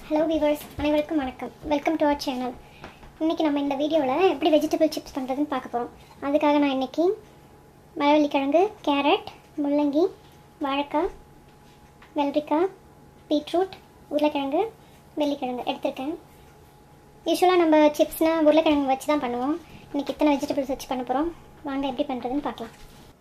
hello viewers அனைவருக்கும் வணக்கம் welcome to our channel இன்றைக்கி நம்ம இந்த வீடியோவில் எப்படி வெஜிடபிள் சிப்ஸ் பண்ணுறதுன்னு பார்க்க போகிறோம் அதுக்காக நான் இன்றைக்கி மரவள்ளிக்கிழங்கு கேரட் முள்ளங்கி வாழைக்காய் வெள்ளரிக்காய் பீட்ரூட் உருளைக்கிழங்கு வெள்ளிக்கிழங்கு எடுத்திருக்கேன் யூஸ்வலாக நம்ம சிப்ஸ்னால் உருளைக்கிழங்கு வச்சு தான் பண்ணுவோம் இன்றைக்கி இத்தனை வெஜிடபிள்ஸ் வச்சு பண்ண போகிறோம் வாங்க எப்படி பண்ணுறதுன்னு பார்க்கலாம்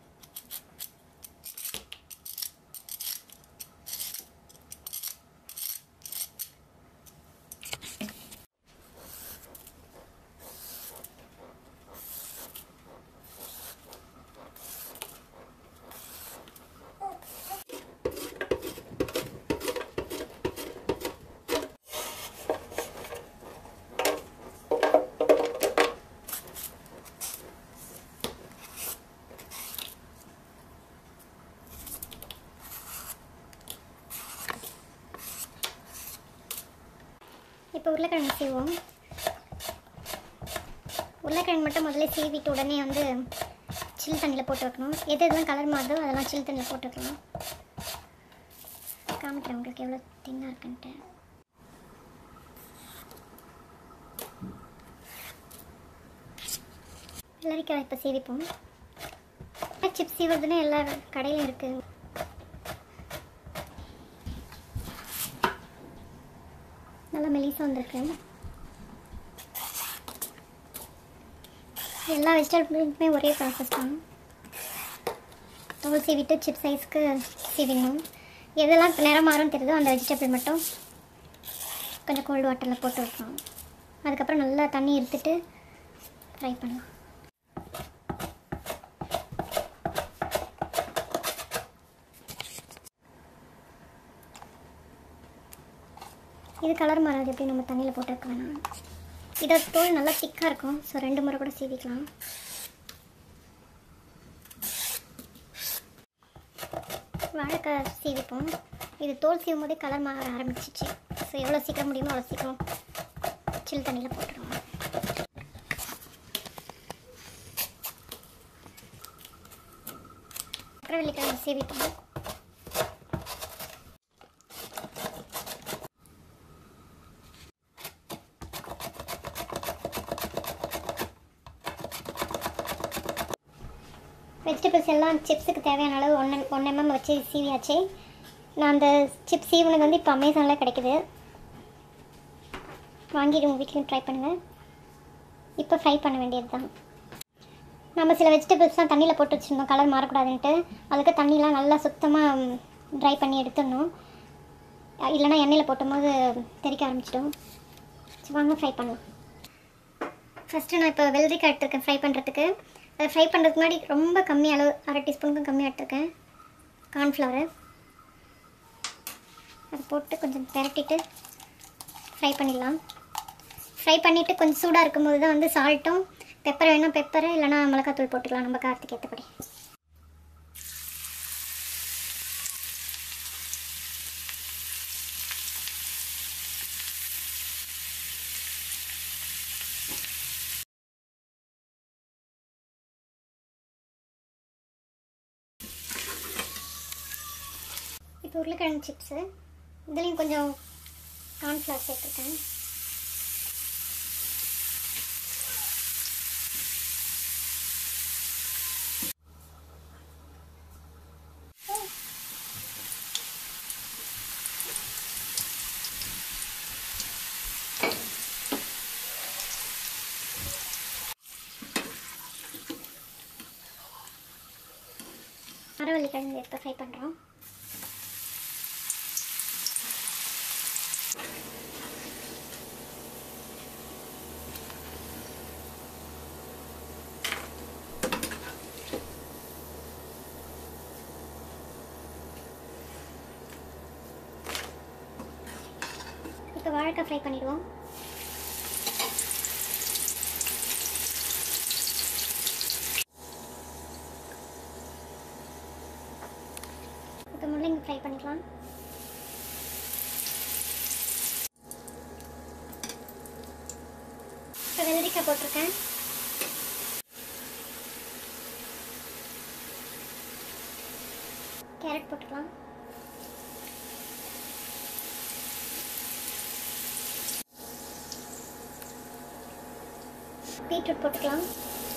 இப்போ உருளைக்கிழங்கு சீவோம் உருளைக்கிழங்கு மட்டும் முதல்ல சீவிட்டு உடனே வந்து சில் தண்ணியில் போட்டு வைக்கணும் எது எதுலாம் கலர் மாறுதோ அதெல்லாம் சில் தண்ணியில் போட்டு வைக்கலாம் காமிக்கிறேன் உங்களுக்கு எவ்வளோ தின்னாக இருக்குன்ட்டு வெள்ளரிக்காய் இப்போ சீவிப்போம் சிப்ஸ் சீவுறதுன்னு எல்லா கடையிலும் இருக்குது நல்லா மெலிசாக வந்திருக்கு எல்லா வெஜிடபிள்ஸுமே ஒரே ப்ராசஸ் தான் தோல் சீவிட்டு சிப் சைஸ்க்கு சீவிடணும் எதெல்லாம் இப்போ நிறம் மாறும் தெரியுதோ அந்த வெஜிடபிள் மட்டும் கொஞ்சம் கோல்டு வாட்டரில் போட்டு வைக்கணும் அதுக்கப்புறம் நல்லா தண்ணி எடுத்துட்டு ஃப்ரை பண்ணலாம் இது கலர் மாறாது எப்படி நம்ம தண்ணியில் போட்டு வைக்க வேணாம் இதோட தோல் நல்லா திக்காக இருக்கும் ஸோ ரெண்டு முறை கூட சீவிக்கலாம் வாழைக்காய் சீவிப்போம் இது தோல் சீவும் போதே கலர் மாற ஆரம்பிச்சிச்சு ஸோ எவ்வளோ சீக்கிரம் முடியுமோ அவ்வளோ சீக்கிரம் சில் தண்ணியில் போட்டுருவோம் அப்புறம் வெள்ளிக்கிழமை சீவிப்போம் வெஜிடபிள்ஸ் எல்லாம் சிப்ஸுக்கு தேவையான அளவு ஒன்று ஒன் எம்எம் வச்சு சீவியாச்சு நான் அந்த சிப்ஸ் சீவனுக்கு வந்து இப்போ அமேசானில் கிடைக்குது வாங்கிட்டு உங்கள் வீட்லையும் ட்ரை பண்ணுங்கள் இப்போ ஃப்ரை பண்ண வேண்டியது தான் நம்ம சில வெஜிடபிள்ஸ்லாம் தண்ணியில் போட்டு வச்சுருந்தோம் கலர் மாறக்கூடாதுன்ட்டு அதுக்கு தண்ணிலாம் நல்லா சுத்தமாக ட்ரை பண்ணி எடுத்துடணும் இல்லைனா எண்ணெயில் போட்டும்போது தெறிக்க ஆரம்பிச்சிடும் சரி வாங்க ஃப்ரை பண்ணலாம் ஃபஸ்ட்டு நான் இப்போ வெள்ளரிக்காய் எடுத்துருக்கேன் ஃப்ரை பண்ணுறதுக்கு அதை ஃப்ரை பண்ணுறதுக்கு முன்னாடி ரொம்ப கம்மி அளவு அரை டீஸ்பூனுக்கும் கம்மியாக எடுத்துருக்கேன் கார்ன்ஃப்ளவரு அதை போட்டு கொஞ்சம் பெரட்டிட்டு ஃப்ரை பண்ணிடலாம் ஃப்ரை பண்ணிவிட்டு கொஞ்சம் சூடாக இருக்கும்போது தான் வந்து சால்ட்டும் பெப்பர் வேணும் பெப்பர் இல்லைனா மிளகாத்தூள் போட்டுக்கலாம் நம்ம காரத்துக்கு ஏற்றபடி இப்போ உருளைக்கிழங்கு சிப்ஸு இதுலேயும் கொஞ்சம் கார்ன்ஃப்ளவர் சேர்த்துருக்கேன் மரவள்ளிக்கிழங்கு இப்போ ஃப்ரை பண்ணுறோம் இப்போ வாழைக்காய் ஃப்ரை பண்ணிடுவோம் இப்போ முள்ளங்கி ஃப்ரை பண்ணிக்கலாம் இப்போ வெள்ளரிக்காய் போட்டிருக்கேன் கேரட் போட்டுக்கலாம் பீட்ரூட் போட்டுக்கலாம்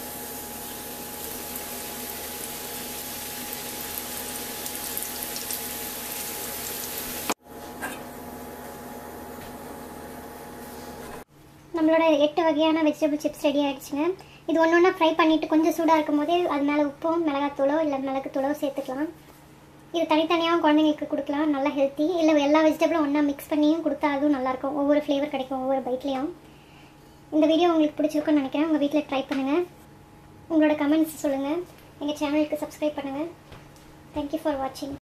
நம்மளோட எட்டு வகையான வெஜிடபிள் சிப்ஸ் ரெடி ஆகிடுச்சுங்க இது ஒன்று ஒன்றா ஃப்ரை பண்ணிவிட்டு கொஞ்சம் சூடாக இருக்கும் போதே அது மேலே உப்பும் மிளகாத்தூளோ இல்லை மிளகுத்தூளோ சேர்த்துக்கலாம் இது தனித்தனியாகவும் குழந்தைங்களுக்கு கொடுக்கலாம் நல்லா ஹெல்த்தி இல்லை எல்லா வெஜிடபிளும் ஒன்றா மிக்ஸ் பண்ணியும் கொடுத்தா அதுவும் நல்லாயிருக்கும் ஒவ்வொரு ஃப்ளேவர் கிடைக்கும் ஒவ்வொரு பைட்லேயும் இந்த வீடியோ உங்களுக்கு பிடிச்சிருக்குன்னு நினைக்கிறேன் உங்கள் வீட்டில் ட்ரை பண்ணுங்கள் உங்களோட கமெண்ட்ஸ் சொல்லுங்கள் எங்கள் சேனலுக்கு சப்ஸ்கிரைப் பண்ணுங்கள் தேங்க்யூ ஃபார் வாட்சிங்